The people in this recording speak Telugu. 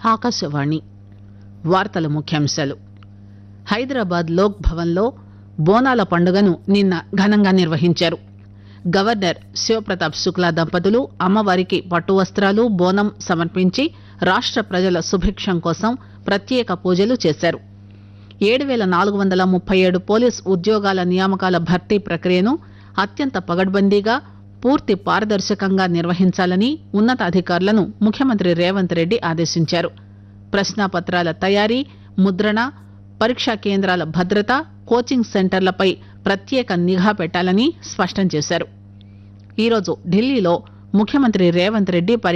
ఆకాశవాణి వార్తల ముఖ్యాంశాలు హైదరాబాద్ లోక్ భవన్లో బోనాల పండుగను నిన్న ఘనంగా నిర్వహించారు గవర్నర్ శివప్రతాప్ శుక్లా దంపతులు అమ్మవారికి పట్టు వస్త్రాలు బోనం సమర్పించి రాష్ట ప్రజల సుభిక్షం కోసం ప్రత్యేక పూజలు చేశారు ఏడు పేల నాలుగు వందల ముప్పై ఏడు పోలీస్ ఉద్యోగాల నియామకాల భర్తీ ప్రక్రియను అత్యంత పగడ్బందీగా పూర్తి పారదర్శకంగా నిర్వహించాలని ఉన్నతాధికారులను ముఖ్యమంత్రి రేవంత్ రెడ్డి ఆదేశించారు ప్రశ్నాపత్రాల తయారీ ముద్రణ పరీక్షా కేంద్రాల భద్రత కోచింగ్ సెంటర్లపై ప్రత్యేక నిఘా పెట్టాలని స్పష్టం చేశారు ఈరోజు ఢిల్లీలో ముఖ్యమంత్రి రేవంత్ రెడ్డి పర్య